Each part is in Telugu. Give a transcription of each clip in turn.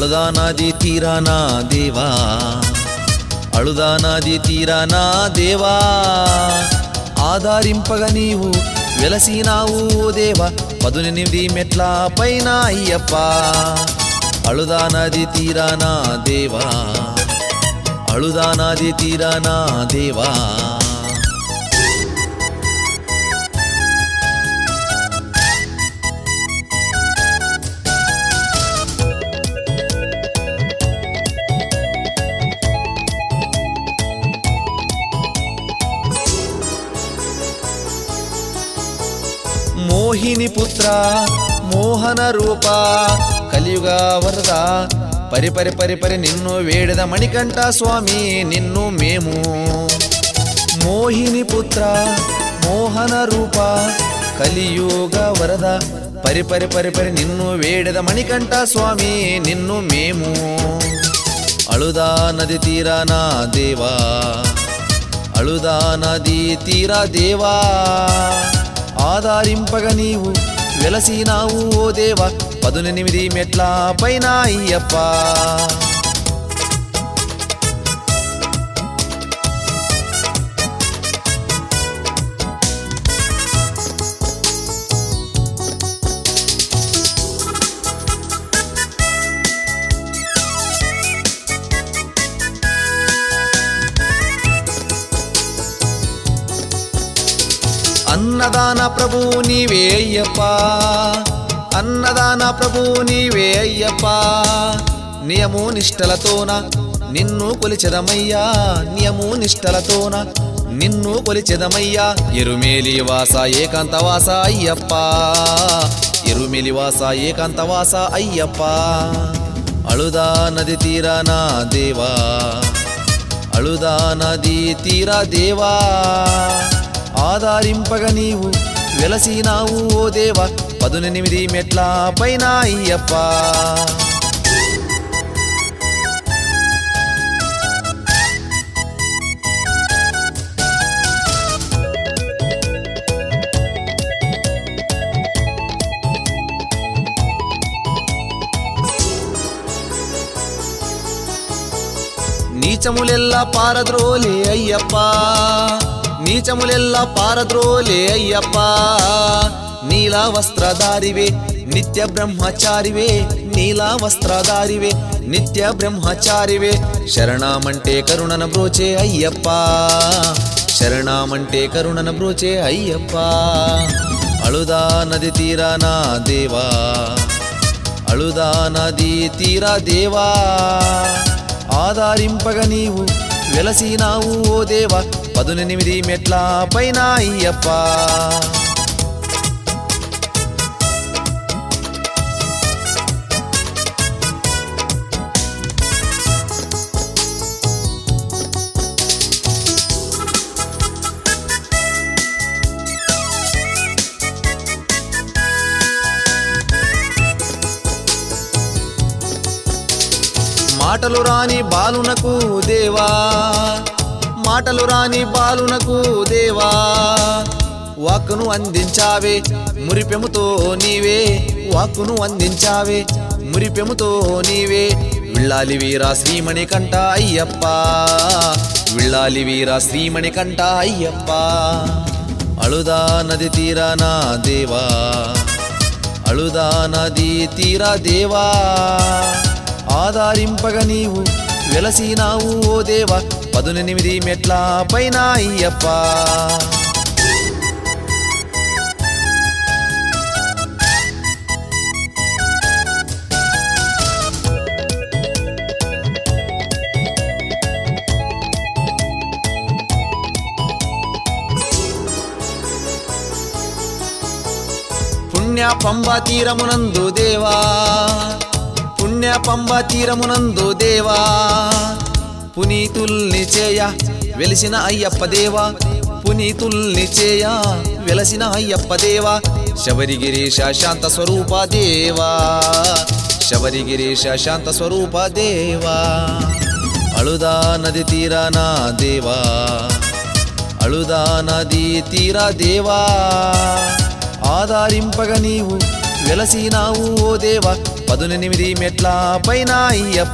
అಳುదా నది తీరానా దేవా అಳುదా నది తీరానా దేవా ఆధారింపగ నీవు వెలసినావు ఓ దేవా పదునెనిమిది మెట్ల పైన అయ్యప్ప అಳುదా నది తీరానా దేవా అಳುదా నది తీరానా దేవా మోహిని పుత్ర మోహన రూప కలియుగ వరద పరి పరి పరి పరి నిన్ను వేడద మణికంఠ స్వామి నిన్ను మేము మోహిని పుత్ర మోహన రూప కలియుగ వరద పరి పరి పరి పరి నిన్ను వేడద మణికంఠ స్వామి నిన్ను మేము అಳುదా నది తీరానా దేవా అಳುదా నది తీరా దేవా ఆధారింపగ నీవు వెలసినావు ఓ దేవా పదునెనిమిది మెట్ల పైన అయ్యప్ప అన్నదాన ప్రభు నీవే అయ్యప్ప అన్నదాన ప్రభు నీవే అయ్యప్ప నియము నిష్టలతోన నిన్ను కొలిచెదమయ్యా నియము నిష్టలతోన నిన్ను కొలిచెదమయ్యా ఎరుమేలి వాస ఏకాంత వాస అయ్యప్ప ఎరుమేలి వాస ఏకాంత వాస అయ్యప్ప అಳುదా నది తీరానా దేవా అಳುదా నది తీరా దేవా ఆధారింపగ నీవు వెలసినావు ఓ దేవా పదునెనిమిది మెట్ల పైన అయ్యప్ప నీచములెల్లా పారద్రోలే అయ్యప్ప నీచములెల్లా పారద్రోలే అయ్యప్ప నీలా వస్త్రధారివే నిత్య బ్రహ్మచారివే నీలా వస్త్రధారివే నిత్య బ్రహ్మచారివే శరణామంటే కరుణన బ్రోచే అయ్యప్ప శరణామంటే కరుణన బ్రోచే అయ్యప్ప అಳುదా నది తీరానా దేవా అಳುదా నది తీరా దేవా ఆధారింపగ నీవు వెలసినావు ఓ దేవా పదునెనిమిది మెట్ల పైన అయ్యప్ప మాటలు రాని బాలునకు దేవా మాటలు రాని బాలునకు దేవా వాక్కును అందించావే మురిపెముతో నీవే వాక్కును అందించావే మురిపెముతో నీవే విళ్ళాలి వీరా శ్రీమణి కంట అయ్యప్ప విళ్ళాలి వీరా శ్రీమణి కంట అయ్యప్ప అಳುదా నది తీరానా దేవా అಳುదా నది తీరా దేవా ఆధారింపగ నీవు వెలసినావు ఓ దేవా పదునెనిమిది మెట్ల పైన అయ్యప్ప పుణ్య పంబ తీరమునందు దేవా పుణ్య పంబ తీరమునందు దేవా పునీతుల్ని చేయ వెలిసిన అయ్యప్ప దేవా పునీతుల్ని చేయ వెలసిన అయ్యప్ప దేవా శబరిగిరీశ శాంత స్వరూప దేవా శబరిగిరీశ శాంత స్వరూప దేవా అಳುదా నది తీరానా దేవా అಳುదా నది తీరా దేవా ఆధారింపగ నీవు వెలసినావు ఓ దేవా పదునెనిమిది మెట్ల పైన అయ్యప్ప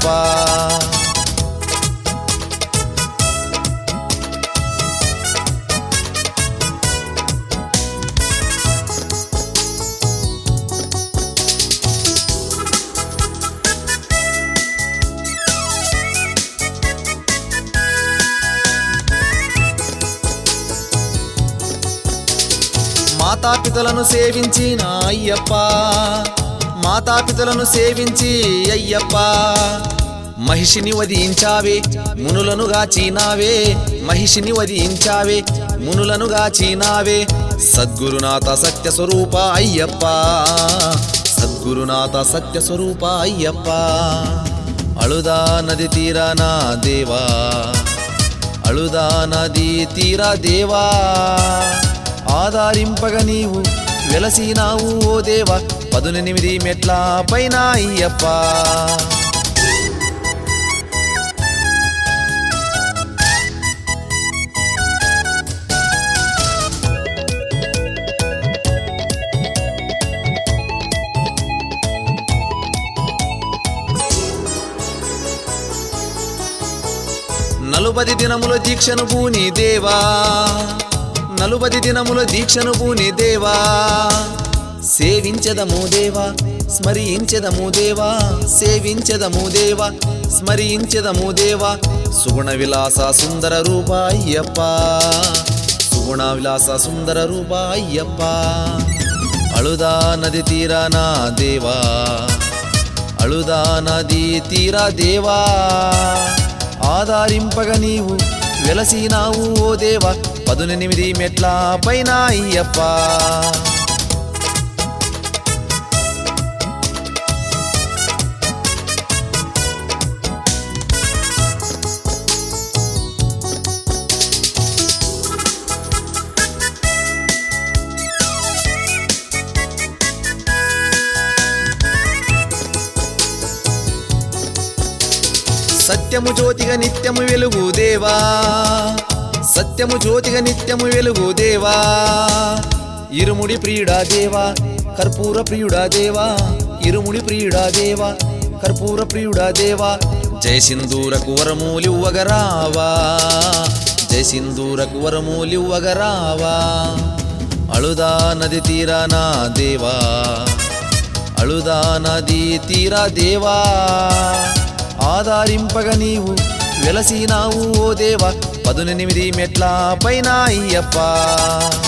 మాతాపితలను సేవించిన అయ్యప్ప మాతాపితలను సేవించి అయ్యప్ప మహిషిని వధించావే మునులను గాచినావే మహిషిని వధించావే మునులను గాచినావే సద్గురునాథ సత్య స్వరూప అయ్యప్ప సద్గురునాథ సత్య స్వరూప అయ్యప్ప అళుదా నది తీరాన దేవా అళుదా నది తీర దేవా ఆధారింపగ నీవు వెలసినావు ఓ దేవ పదునెనిమిది మెట్ల పైన అయ్యప్ప నలుబది దినముల దీక్షను పూని దేవా నలుబది దినముల దీక్షను పూని దేవా సేవించదము దేవా స్మరించదము దేవా సేవించదము దేవా స్మరించదము దేవా సుగుణ విలాస సుందర రూప అయ్యప్ప సుగుణ విలాస సుందర రూప అయ్యప్ప అళుదా నది తీరానా దేవా అళుదా నది తీరా దేవా ఆధారింపగ నీవు వెలసినావు ఓ దేవ పదునెనిమిది మెట్ల పైన అయ్యప్ప సత్యము జ్యోతిగా నిత్యము వెలుగు దేవా సత్యము జ్యోతిగా నిత్యము వెలుగు దేవా ఇరుముడి ప్రియుడా దేవా కర్పూర ప్రియుడా దేవా ఇరుముడి ప్రియుడా దేవా కర్పూర ప్రియుడా దేవా జయ సింధూరకు వరమూలివ్వగరావా జయ సింధూరకు వరమూలివ్వగరావా అళుదా నది తీరానా దేవా అళుదా నది తీరా దేవా ఆధారింపగ నీవు వెలసినావు ఓ దేవ పదునెనిమిది మెట్ల పైన అయ్యప్ప